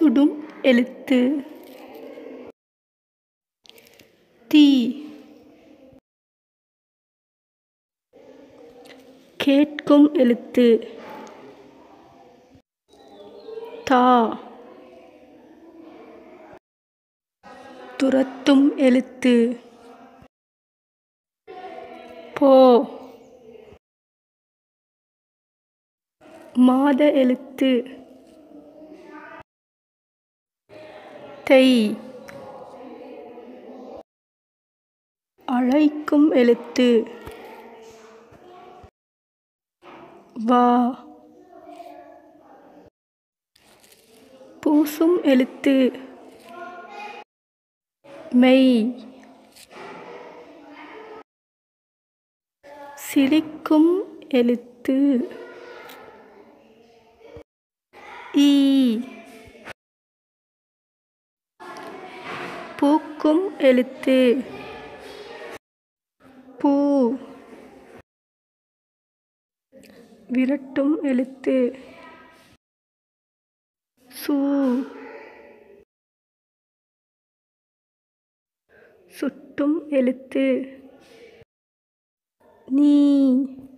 சுடும் எழுத்து தீ கேட்கும் எழுத்து தா துரத்தும் எழுத்து போ மாத எழுத்து தை அழைக்கும் எழுத்து வா பூசும் எழுத்து மெய் சிரிக்கும் எழுத்து ஈ பூக்கும் எழுத்து பூ விரட்டும் எழுத்து சு சுட்டும் எழுத்து நீ